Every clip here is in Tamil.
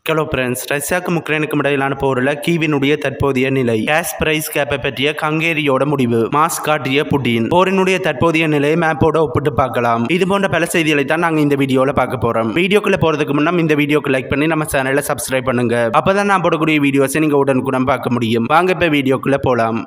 ஹலோ ஃப்ரெண்ட்ஸ் ரஷ்யாவுக்கும் உக்ரைனுக்கும் இடையிலான போரில் கீவினுடைய தற்போதைய நிலை கேஸ் பிரைஸ் கேப்பை பற்றிய கங்கேரியோட முடிவு மாஸ் காட்டிய புட்டின் போரினுடைய தற்போதைய நிலையை மேப்போட ஒப்பிட்டு பார்க்கலாம் இது போன்ற பல செய்திகளை தான் நாங்கள் இந்த வீடியோவில் பார்க்க போகிறோம் வீடியோக்குள்ள போகிறதுக்கு முன்னாடி இந்த வீடியோக்கு லைக் பண்ணி நம்ம சேனலை சப்ஸ்கிரைப் பண்ணுங்க அப்பதான் நான் போடக்கூடிய வீடியோஸை நீங்கள் உடனுக்குடன் பார்க்க முடியும் வாங்க இப்போ வீடியோக்குள்ள போகலாம்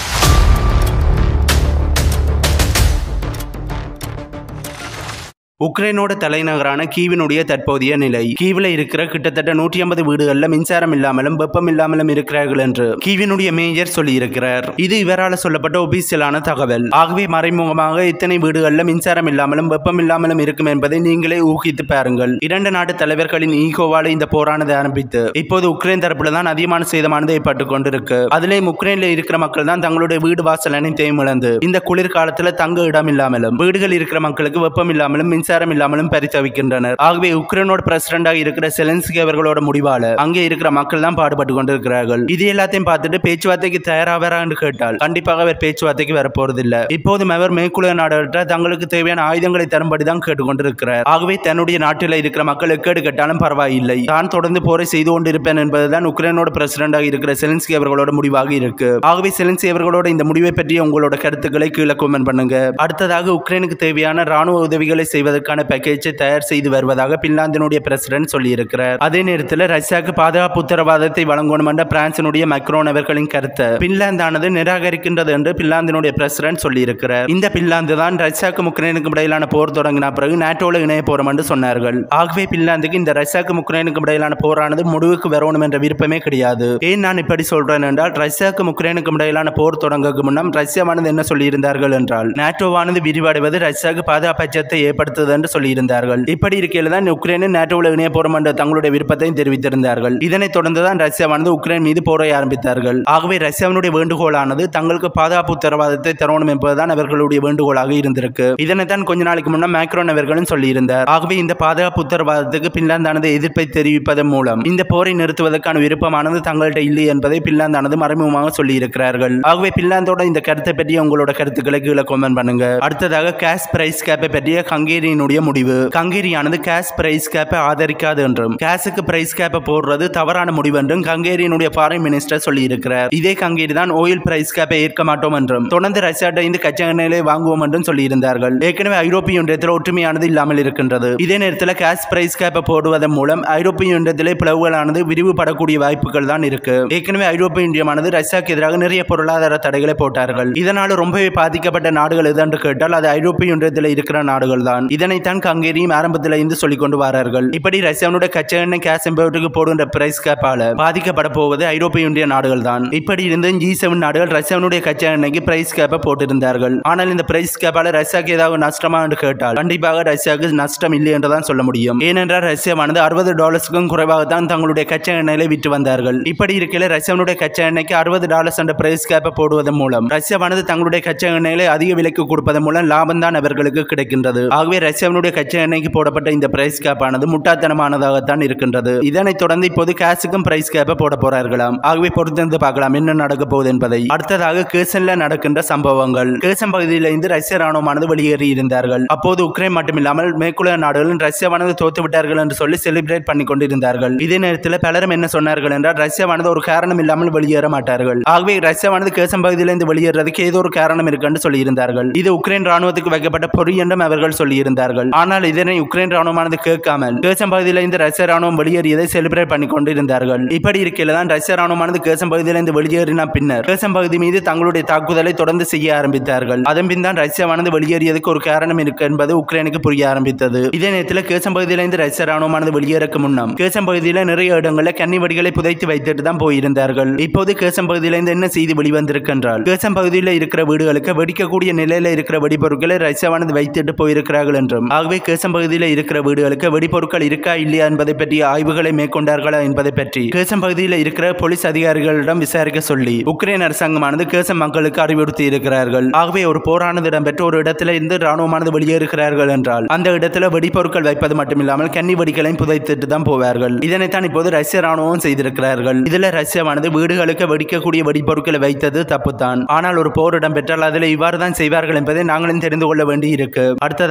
உக்ரைனோட தலைநகரான கீவினுடைய தற்போதைய நிலை கீவில் இருக்கிற கிட்டத்தட்ட நூற்றி ஐம்பது வீடுகளில் மின்சாரம் இல்லாமலும் வெப்பம் இல்லாமலும் இருக்கிறார்கள் என்று கீவினுடைய மேயர் சொல்லியிருக்கிறார் இது இவரால் சொல்லப்பட்ட ஒபிசியலான தகவல் ஆகவே மறைமுகமாக இத்தனை வீடுகளில் மின்சாரம் இல்லாமலும் வெப்பம் இல்லாமலும் இருக்கும் என்பதை நீங்களே ஊகித்து பாருங்கள் இரண்டு நாட்டு தலைவர்களின் ஈகோவால் இந்த போரானது ஆரம்பித்து இப்போது உக்ரைன் தரப்புல தான் அதிகமான சேதமானது ஏற்பட்டு கொண்டிருக்கு அதிலேயும் உக்ரைன்ல இருக்கிற மக்கள் தான் தங்களுடைய வீடு வாசல் அனைத்தையும் இழந்து இந்த குளிர்காலத்துல தங்க இடம் இல்லாமலும் வீடுகள் இருக்கிற மக்களுக்கு வெப்பம் இல்லாமலும் மின்சாரம் இல்லாமலும் பரிதவிக்கின்றனர் ஆகவே உக்ரைனோட பிரசிடண்டாக இருக்கிற செலன்ஸ்கி அவர்களோட முடிவால அங்கே இருக்கிற மக்கள் தான் பாடுபட்டு கொண்டிருக்கிறார்கள் இது எல்லாத்தையும் பார்த்துட்டு பேச்சுவார்த்தைக்கு தயாராகிறான்னு கேட்டால் கண்டிப்பாக அவர் பேச்சுவார்த்தைக்கு வரப்போறதில்லை இப்போதும் அவர் மேற்குலக நாடுகிட்ட தங்களுக்கு தேவையான ஆயுதங்களை தரும்படி தான் கேட்டுக்கொண்டிருக்கிறார் ஆகவே தன்னுடைய நாட்டில் இருக்கிற மக்கள் எக்கேடு கட்டாலும் பரவாயில்லை தான் தொடர்ந்து போரை செய்து கொண்டிருப்பேன் என்பதுதான் உக்ரைனோட பிரசிடண்டாக இருக்கிற செலன்ஸ்கி அவர்களோட முடிவாக இருக்கு ஆகவே செலன்ஸ்கி அவர்களோட இந்த முடிவை பற்றி உங்களோட கருத்துக்களை கீழே கமெண்ட் பண்ணுங்க அடுத்ததாக உக்ரைனுக்கு தேவையான ராணுவ உதவிகளை செய்வதற்கான பேக்கேஜை தயார் செய்து வருவதாக பின்லாந்தினுடைய பிரசிடன்ட் சொல்லியிருக்கிறார் அதே நேரத்தில் ரஷ்யாவுக்கு பாதுகாப்பு உத்தரவாதத்தை வழங்கணும் என்ற பிரான்சினுடைய மக்ரோன் அவர்களின் கருத்தை பின்லாந்தானது நிராகரிக்கின்றது என்று பின்லாந்தினுடைய பிரசிடன்ட் சொல்லியிருக்கிறார் இந்த பின்லாந்து தான் ரஷ்யாவுக்கும் உக்ரைனுக்கும் இடையிலான போர் தொடங்கின பிறகு நாட்டோல இணைய போறோம் என்று சொன்னார்கள் ஆகவே பின்லாந்துக்கு இந்த ரஷ்யாவுக்கும் உக்ரைனுக்கும் இடையிலான போரானது முடிவுக்கு வரணும் என்ற விருப்பமே கிடையாது ஏன் நான் இப்படி சொல்றேன் என்றால் ரஷ்யாவுக்கும் உக்ரைனுக்கும் இடையிலான போர் தொடங்கக்கு முன்னம் ரஷ்யாவானது என்ன சொல்லியிருந்தார்கள் என்றால் நாட்டோவானது விரிவடைவது ரஷ்யாவுக்கு பாதுகாப்பு அச்சத்தை ஏற்படுத்துது என்று சொல்லியிருந்தார்கள் இப்படி இருக்கையில் தான் உக்ரைனும் நாட்டோவில் இணைய போறோம் என்ற தங்களுடைய விருப்பத்தையும் தெரிவித்திருந்தார்கள் இதனைத் தொடர்ந்து தான் ரஷ்யாவானது உக்ரைன் மீது போரை ஆரம்பித்தார்கள் ஆகவே ரஷ்யாவினுடைய வேண்டுகோளானது தங்களுக்கு பாதுகாப்பு உத்தரவாதத்தை தரணும் என்பதுதான் அவர்களுடைய வேண்டுகோளாக இருந்திருக்கு இதனைத்தான் கொஞ்ச நாளைக்கு முன்னர் மேக்ரோன் அவர்களும் சொல்லியிருந்தார் ஆகவே இந்த பாதுகாப்பு உத்தரவாதத்துக்கு பின்லாந்தானது எதிர்ப்பை தெரிவிப்பதன் மூலம் இந்த போரை நிறுத்துவதற்கான விருப்பமானது தங்கள்கிட்ட இல்லை என்பதை பின்லாந்தானது மறைமுகமாக சொல்லியிருக்கிறார்கள் ஆகவே பின்லாந்தோட இந்த கருத்தை பற்றி உங்களோட கருத்துக்களை கீழே கமெண்ட் பண்ணுங்க அடுத்ததாக கேஷ் பிரைஸ் கேப்பை பற்றிய ஹங்கேரியினுடைய முடிவு ஹங்கேரியானது கேஷ் பிரைஸ் கேப்பை ஆதரிக்காது என்றும் கேஸுக்கு பிரைஸ் கேப்பை போடுறது தவறான முடிவு என்றும் ஹங்கேரியினுடைய ஃபாரின் மினிஸ்டர் சொல்லியிருக்கிறார் இதே ஹங்கேரி தான் ஓயில் பிரைஸ் கேப்பை ஏற்க மாட்டோம் என்றும் தொடர்ந்து ரஷ்யாட்ட இந்த கச்சா எண்ணெயிலே வாங்குவோம் என்றும் சொல்லியிருந்தார்கள் ஏற்கனவே ஐரோப்பிய ஒன்றியத்தில் ஒற்றுமையானது இல்லாமல் இருக்கின்றது இதே நேரத்தில் கேஷ் பிரைஸ் கேப்பை போடுவதன் மூலம் ஐரோப்பிய ஒன்றியத்திலே பிளவுகளானது விரிவுபடக்கூடிய வாய்ப்புகள் தான் இருக்கு ஏற்கனவே ஐரோப்பிய ஒன்றியமானது ரஷ்யாவுக்கு எதிராக நிறைய பொருளாதார தடைகளை போட்டார்கள் இதனால் ரொம்பவே பாதிக்கப்பட்ட நாடுகள் எது என்று கேட்டால் அது ஐரோப்பிய ஒன்றியத்தில் இருக்கிற நாடுகள் தான் இதனைத்தான் ஹங்கேரியும் ஆரம்பத்தில் இருந்து சொல்லிக் கொண்டு வரார்கள் இப்படி ரஷ்யாவுடைய கச்சா எண்ணெய் கேஸ் என்பவற்றுக்கு போடுகின்ற பிரைஸ் கேப்பால பாதிக்கப்பட போவது ஐரோப்பிய ஒன்றிய நாடுகள் தான் இப்படி இருந்து ஜி செவன் நாடுகள் ரஷ்யாவுடைய கச்சா எண்ணெய்க்கு பிரைஸ் கேப்பை போட்டிருந்தார்கள் ஆனால் இந்த பிரைஸ் கேப்பால ரஷ்யாவுக்கு ஏதாவது நஷ்டமா என்று கேட்டால் கண்டிப்பாக ரஷ்யாவுக்கு நஷ்டம் இல்லை என்றுதான் சொல்ல முடியும் ஏனென்றால் ரஷ்யாவானது அறுபது டாலர்ஸுக்கும் குறைவாக தான் தங்களுடைய கச்சா எண்ணெயில விற்று வந்தார்கள் இப்படி இருக்கையில் ரஷ்யாவுடைய கச்சா எண்ணெய்க்கு அறுபது டாலர்ஸ் என்ற பிரைஸ் கேப்பை போடுவதன் மூலம் ரஷ்யாவானது தங்களுடைய கச்சா எண்ணெயில அதிக விலைக்கு கொடுப்பதன் மூலம் லாபம் தான் அவர்களுக்கு கிடைக்கின்றது ஆகவே ரஷ்யாவுடைய கச்சா எண்ணெய்க்கு போடப்பட்ட இந்த பிரைஸ் கேப் ஆனது முட்டாத்தனமானதாகத்தான் இருக்கின்றது இதனைத் தொடர்ந்து இப்போது கேஸுக்கும் பிரைஸ் கேப்பை போட போறார்களாம் ஆகவே பொறுத்திருந்து பார்க்கலாம் என்ன நடக்க போகுது என்பதை அடுத்ததாக கேசன்ல நடக்கின்ற சம்பவங்கள் கேசன் பகுதியில் இருந்து ரஷ்ய ராணுவமானது வெளியேறி இருந்தார்கள் அப்போது உக்ரைன் மட்டுமில்லாமல் மேற்குலக நாடுகளும் ரஷ்யாவானது தோத்து விட்டார்கள் என்று சொல்லி செலிப்ரேட் பண்ணி கொண்டிருந்தார்கள் இதே நேரத்தில் பலரும் என்ன சொன்னார்கள் என்றால் ரஷ்யாவானது ஒரு காரணம் இல்லாமல் வெளியேற மாட்டார்கள் ஆகவே ரஷ்யாவானது கேசன் பகுதியிலிருந்து வெளியேறதுக்கு ஏதோ ஒரு காரணம் இருக்குன்னு சொல்லியிருந்தார்கள் இது உக்ரைன் ராணுவத்துக்கு வைக்கப்பட்ட பொறி என்றும் அவர்கள் சொல்லியிருந்தார்கள் ஆனால் இதனை உக்ரைன் ராணுவமானது கேட்காமல் கேசம் பகுதியிலிருந்து ரஷ்ய ராணுவம் வெளியேறியதை செலிப்ரேட் பண்ணி கொண்டிருந்தார்கள் இப்படி இருக்கையில தான் ரஷ்ய ராணுவமானது கேசம் பகுதியிலிருந்து வெளியேறின பின்னர் கேசம் பகுதி மீது தங்களுடைய தாக்குதலை தொடர்ந்து செய்ய ஆரம்பித்தார்கள் அதன் பின் தான் ரஷ்யாவானது வெளியேறியதுக்கு ஒரு காரணம் இருக்கு என்பது உக்ரைனுக்கு புரிய ஆரம்பித்தது இதே நேரத்தில் கேசம் பகுதியிலிருந்து ரஷ்ய ராணுவமானது வெளியேறக்கு முன்னம் கேசம் பகுதியில் நிறைய இடங்களில் கன்னி வெடிகளை புதைத்து வைத்துட்டு தான் போயிருந்தார்கள் இப்போது கேசம் பகுதியிலிருந்து என்ன செய்தி வெளிவந்திருக்கின்றால் கேசம் பகுதியில் இருக்கிற வீடுகளுக்கு வெடிக்கக்கூடிய நிலையில இருக்கிற வெடிபொருட்களை ரஷ்யாவானது வைத்துட்டு போயிருக்கிறார்கள் என்றும் ஆகவே கேசம் பகுதியில் இருக்கிற வீடுகளுக்கு வெடிபொருட்கள் இருக்கா இல்லையா என்பதை பற்றிய ஆய்வுகளை மேற்கொண்டார்களா என்பதை பற்றி கேசம் பகுதியில் இருக்கிற போலீஸ் அதிகாரிகளிடம் விசாரிக்க சொல்லி உக்ரைன் அரசாங்கமானது கேசம் மக்களுக்கு அறிவுறுத்தி இருக்கிறார்கள் ஆகவே ஒரு போரானது இடம்பெற்ற ஒரு இடத்துல இருந்து ராணுவமானது வெளியேறுகிறார்கள் என்றால் அந்த இடத்துல வெடிபொருட்கள் வைப்பது மட்டுமில்லாமல் கன்னி வெடிகளையும் புதைத்துட்டு தான் போவார்கள் இதனைத்தான் இப்போது ரஷ்ய ராணுவம் செய்திருக்கிறார்கள் இதுல ரஷ்யாவானது வீடுகளுக்கு வெடிக்கக்கூடிய வெடிபொருட்களை வைத்தது தப்புத்தான் ஆனால் ஒரு போர் இடம்பெற்றால் அதில் இவ்வாறு தான் செய்வார்கள் என்பதை நாங்களும் தெரிந்து கொள்ள வேண்டி இருக்கு அடுத்ததாக மாஸ்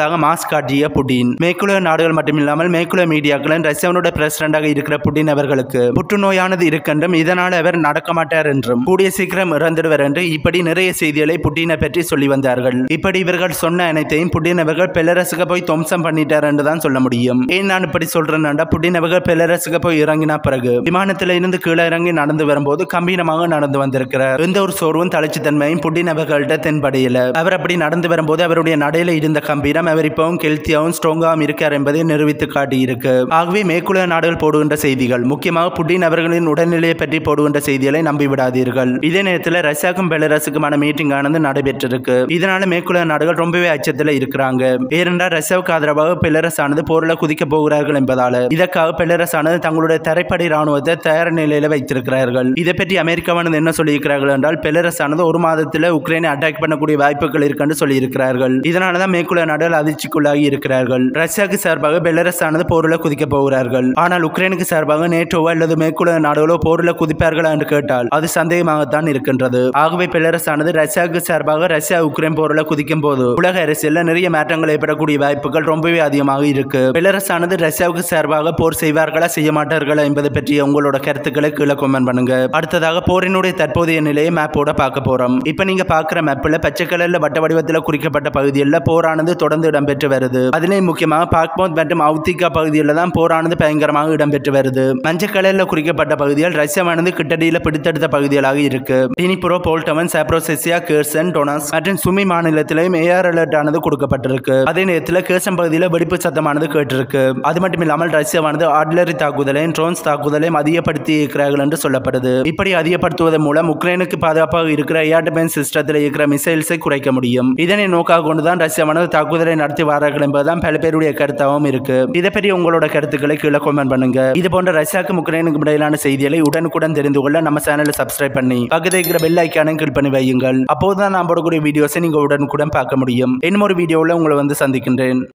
காட்டிய புட்டின் மேற்குலக நாடுகள் மட்டுமில்லாமல் மேற்குலக மீடியாக்களும் ரஷ்யாவுடைய பிரசிடண்டாக இருக்கிற புட்டின் அவர்களுக்கு புற்றுநோயானது இருக்கென்றும் இதனால் அவர் நடக்க மாட்டார் என்றும் கூடிய சீக்கிரம் இறந்துடுவர் என்று இப்படி நிறைய செய்திகளை புட்டினை பற்றி சொல்லி வந்தார்கள் இப்படி இவர்கள் சொன்ன அனைத்தையும் புட்டின் அவர்கள் பெலரசுக்கு போய் துவம்சம் பண்ணிட்டார் என்று தான் சொல்ல முடியும் ஏன் நான் இப்படி சொல்றேன்னா புட்டின் அவர்கள் பெலரசுக்கு போய் இறங்கின பிறகு விமானத்தில் இருந்து கீழே இறங்கி நடந்து வரும்போது கம்பீரமாக நடந்து வந்திருக்கிறார் எந்த ஒரு சோர்வும் தளர்ச்சித்தன்மையும் புட்டின் அவர்கள்ட்ட தென்படையில அவர் அப்படி நடந்து வரும்போது அவருடைய நடையில இருந்த கம்பீரம் அவர் இப்பவும் கெல்த்தியாவும் ஸ்ட்ராங்காகவும் இருக்கார் என்பதை நிரூபித்து காட்டியிருக்கு ஆகவே மேற்குலக நாடுகள் போடுகின்ற செய்திகள் முக்கியமாக புட்டின் அவர்களின் உடல்நிலையை பற்றி போடுகின்ற செய்திகளை நம்பி விடாதீர்கள் இதே நேரத்தில் ரஷ்யாவுக்கும் பெலரசுக்குமான மீட்டிங் ஆனது நடைபெற்றிருக்கு இதனால மேற்குலக நாடுகள் ரொம்பவே அச்சத்தில் இருக்கிறாங்க ஏனென்றால் ரஷ்யாவுக்கு ஆதரவாக பெலரஸ் ஆனது போரில் குதிக்க போகிறார்கள் என்பதால இதற்காக பெலரஸ் ஆனது தங்களுடைய தரைப்படை ராணுவத்தை தயார் நிலையில வைத்திருக்கிறார்கள் இதை பற்றி அமெரிக்காவானது என்ன சொல்லியிருக்கிறார்கள் என்றால் பெலரஸ் ஆனது ஒரு மாதத்தில் உக்ரைனை அட்டாக் பண்ணக்கூடிய வாய்ப்புகள் இருக்குன்னு சொல்லியிருக்கிறார்கள் இதனால தான் மேற்குலக நாடுகள் அதிர்ச்சிக்குள்ளாகி இருக்கிறார்கள் ரஷ்யாவுக்கு சார்பாக பெலரஸ் ஆனது போரில் குதிக்க போகிறார்கள் ஆனால் உக்ரைனுக்கு சார்பாக நேட்டோவோ அல்லது மேற்குலக நாடுகளோ போரில் குதிப்பார்களா என்று கேட்டால் அது சந்தேகமாகத்தான் இருக்கின்றது ஆகவே பெலரஸ் ஆனது ரஷ்யாவுக்கு சார்பாக ரஷ்யா உக்ரைன் போரில் குதிக்கும் போது உலக அரசியலில் நிறைய மாற்றங்கள் ஏற்படக்கூடிய வாய்ப்புகள் ரொம்பவே அதிகமாக இருக்கு பெலரஸ் ஆனது ரஷ்யாவுக்கு சார்பாக போர் செய்வார்களா செய்ய மாட்டார்களா என்பதை பற்றி உங்களோட கருத்துக்களை கீழே கமெண்ட் பண்ணுங்க அடுத்ததாக போரினுடைய தற்போதைய நிலையை மேப்போட பார்க்க போறோம் இப்போ நீங்க பார்க்குற மேப்பில் பச்சை கலர்ல வட்ட வடிவத்தில் குறிக்கப்பட்ட பகுதிகளில் போரானது தொடர்ந்து இடம்பெற்று வருது அதிலேயும் முக்கியமாக பாக்மோத் மற்றும் அவுத்திகா பகுதியில் தான் போரானது பயங்கரமாக இடம்பெற்று வருது மஞ்சள் கலர்ல குறிக்கப்பட்ட பகுதிகள் ரஷ்யாவானது கிட்டடியில் பிடித்தெடுத்த பகுதிகளாக இருக்கு டினிபுரோ போல்டவன் சாப்ரோசெசியா கேர்சன் டொனாஸ் மற்றும் சுமி மாநிலத்திலையும் ஏஆர் அலர்ட் ஆனது கொடுக்கப்பட்டிருக்கு அதே நேரத்தில் கேர்சன் பகுதியில் வெடிப்பு சத்தமானது கேட்டிருக்கு அது மட்டும் இல்லாமல் ரஷ்யாவானது ஆர்டிலரி தாக்குதலையும் ட்ரோன்ஸ் தாக்குதலையும் அதிகப்படுத்தி இருக்கிறார்கள் என்று சொல்லப்படுது இப்படி அதிகப்படுத்துவதன் மூலம் உக்ரைனுக்கு பாதுகாப்பாக இருக்கிற ஏர் டிஃபென்ஸ் சிஸ்டத்தில் இருக்கிற மிசைல்ஸை குறைக்க முடியும் இதனை நோக்காக கொண்டுதான் ரஷ்யாவானது தாக்குதலை நடத்தி வாரார்கள் என்பதுதான் பல பேருடைய கருத்தாகவும் இருக்கு இதை பற்றி உங்களோட கருத்துக்களை கீழே கமெண்ட் பண்ணுங்க இது போன்ற ரஷ்யாவுக்கும் உக்ரைனுக்கும் இடையிலான செய்திகளை உடனுக்குடன் தெரிந்து கொள்ள நம்ம சேனலை சப்ஸ்கிரைப் பண்ணி பக்கத்தில் இருக்கிற பெல் ஐக்கானையும் கிளிக் பண்ணி வையுங்கள் அப்போதுதான் நான் போடக்கூடிய வீடியோஸை நீங்க உடனுக்குடன் பார்க்க முடியும் இன்னும் ஒரு வீடியோவில் உங்களை வந்து சந்திக்கின்றேன்